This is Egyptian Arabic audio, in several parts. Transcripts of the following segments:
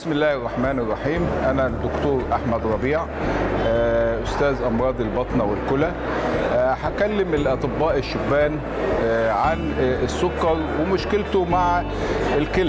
بسم الله الرحمن الرحيم أنا الدكتور أحمد ربيع آه، أستاذ أمراض البطنة والكلى آه، هكلم الأطباء الشبان آه، عن آه، السكر ومشكلته مع الكلى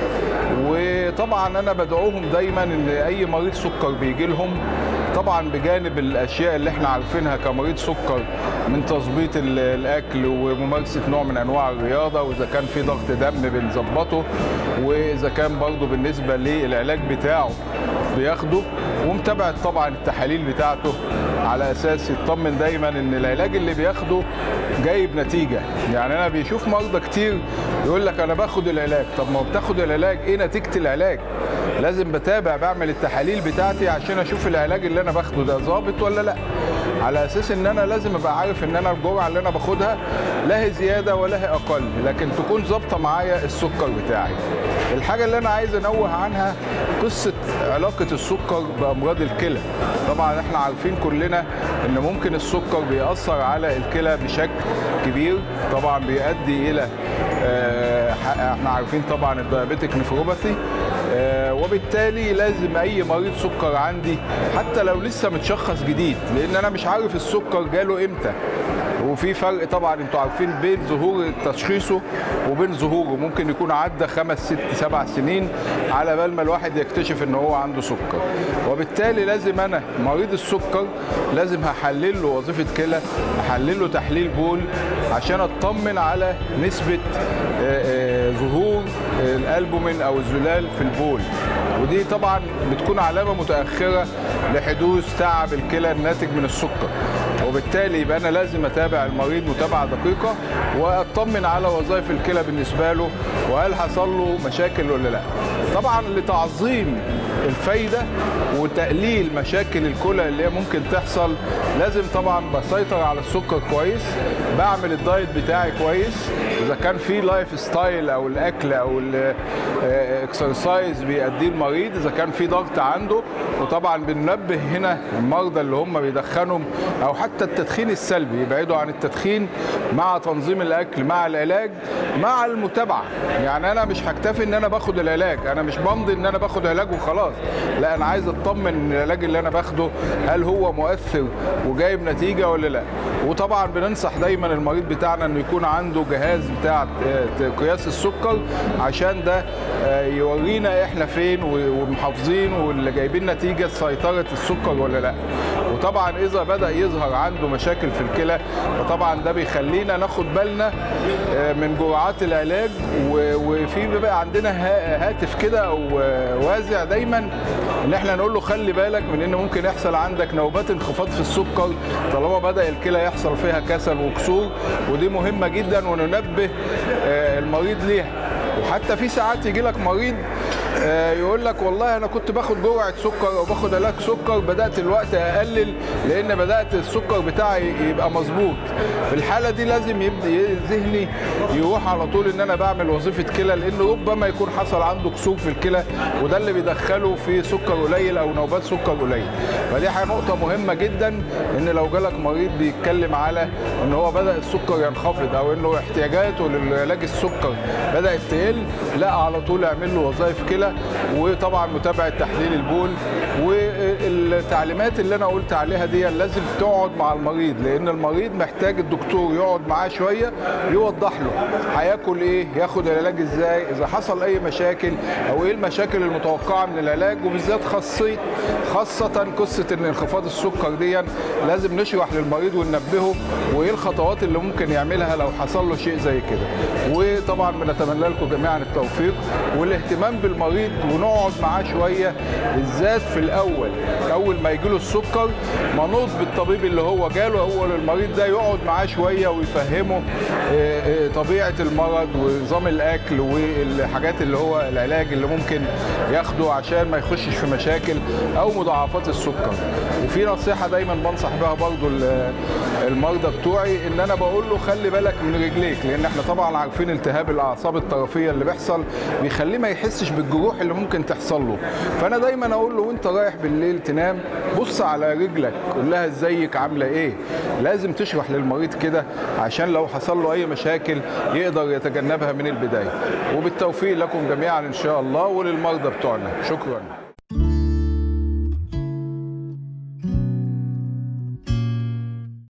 وطبعا أنا بدعوهم دايما إن أي مريض سكر بيجي لهم طبعا بجانب الاشياء اللي احنا عارفينها كمريض سكر من تظبيط ال- الاكل وممارسه نوع من انواع الرياضه واذا كان في ضغط دم بنظبطه واذا كان برضه بالنسبه للعلاج بتاعه بياخده ومتابعه طبعا التحاليل بتاعته على اساس يطمن دايما ان العلاج اللي بياخده جايب نتيجه يعني انا بيشوف مرضى كتير يقول لك انا باخد العلاج طب ما هو بتاخد العلاج ايه نتيجه العلاج لازم بتابع بعمل التحاليل بتاعتي عشان اشوف العلاج اللي انا باخده ده ظابط ولا لا على اساس ان انا لازم ابقى عارف ان انا الجرعه اللي انا باخدها لا هي زياده ولا هي اقل لكن تكون ظابطه معايا السكر بتاعي الحاجه اللي انا عايز انوه عنها قصه علاقه السكر بامراض الكلى طبعا احنا عارفين كلنا ان ممكن السكر بيأثر على الكلى بشكل كبير طبعا بيؤدي الى آه، احنا عارفين طبعا الدايابيتك نفروباثي آه، وبالتالي لازم اي مريض سكر عندي حتى لو لسه متشخص جديد لان انا مش عارف السكر جاله امتى وفي فرق طبعا انتوا عارفين بين ظهور تشخيصه وبين ظهوره ممكن يكون عدى خمس ست سبع سنين على بال ما الواحد يكتشف ان هو عنده سكر وبالتالي لازم انا مريض السكر لازم هحلل له وظيفه كلى هحلل له تحليل بول عشان اطمن على نسبه آه، آه، ظهور آه، الالبومين او الزلال في البول ودي طبعا بتكون علامه متاخره لحدوث تعب الكلى الناتج من السكر وبالتالي يبقى انا لازم اتابع المريض متابعه دقيقه واطمن على وظائف الكلى بالنسبه له وهل حصل له مشاكل ولا لا طبعا لتعظيم الفايده وتقليل مشاكل الكلى اللي هي ممكن تحصل لازم طبعا بسيطر على السكر كويس بعمل الدايت بتاعي كويس اذا كان في لايف ستايل او الاكل او الاكسرسايز بيأديه المريض اذا كان في ضغط عنده وطبعا بننبه هنا المرضى اللي هم بيدخنوا او حتى التدخين السلبي يبعدوا عن التدخين مع تنظيم الاكل مع العلاج مع المتابعه يعني انا مش هكتفي ان انا باخد العلاج انا مش بمضي ان انا باخد علاج وخلاص لا انا عايز اطمن ان العلاج اللي انا باخده هل هو مؤثر وجايب نتيجه ولا لا وطبعا بننصح دايما المريض بتاعنا انه يكون عنده جهاز بتاع قياس السكر عشان ده آه، يورينا احنا فين و- ومحافظين واللي جايبين نتيجه سيطره السكر ولا لا وطبعا اذا بدا يظهر عنده مشاكل في الكلى فطبعا ده بيخلينا ناخد بالنا آه، من جرعات العلاج و- وفي بيبقى عندنا ها- هاتف كده او آه، وازع دايما ان احنا نقول له خلي بالك من ان ممكن يحصل عندك نوبات انخفاض في السكر طالما بدا الكلى يحصل فيها كسل وكسور ودي مهمه جدا وننبه آه، المريض ليها وحتى في ساعات يجي لك مريض آه، يقول لك والله انا كنت باخد جرعه سكر او باخد علاج سكر بدات الوقت اقلل لان بدات السكر بتاعي يبقى مظبوط في الحاله دي لازم يبدا ي- ذهني يروح على طول ان انا بعمل وظيفه كلى لان ربما يكون حصل عنده كسور في الكلى وده اللي بيدخله في سكر قليل او نوبات سكر قليل فدي حاجة نقطه مهمه جدا ان لو جالك مريض بيتكلم على ان هو بدا السكر ينخفض او انه احتياجاته للعلاج السكر بدات تقل لا على طول اعمل له وظائف كلى وطبعا متابعه تحليل البول والتعليمات اللي انا قلت عليها دي لازم تقعد مع المريض لان المريض محتاج الدكتور يقعد معاه شويه يوضح له هياكل ايه ياخد العلاج ازاي اذا حصل اي مشاكل او ايه المشاكل المتوقعه من العلاج وبالذات خاصيه خاصه قصه ان انخفاض السكر دي لازم نشرح للمريض وننبهه وايه الخطوات اللي ممكن يعملها لو حصل له شيء زي كده وطبعا بنتمنى لكم جميعا التوفيق والاهتمام بالمريض ونقعد معاه شويه بالذات في الاول اول ما يجي له السكر منوط بالطبيب اللي هو جاله اول المريض ده يقعد معاه شويه ويفهمه آه، آه، طبيعه المرض ونظام الاكل والحاجات اللي هو العلاج اللي ممكن ياخده عشان ما يخشش في مشاكل او مضاعفات السكر وفي نصيحه دايما بنصح بها برضو ال- المرضى بتوعي ان انا بقول له خلي بالك من رجليك لان احنا طبعا عارفين التهاب الاعصاب الطرفيه اللي بيحصل بيخليه ما يحسش بالجروح اللي ممكن تحصل له فانا دايما اقول له وانت رايح بالليل تنام بص على رجلك قول لها ازيك عامله ايه لازم تشرح للمريض كده عشان لو حصل له اي مشاكل الراجل يقدر يتجنبها من البدايه وبالتوفيق لكم جميعا ان شاء الله وللمرضى بتوعنا شكرا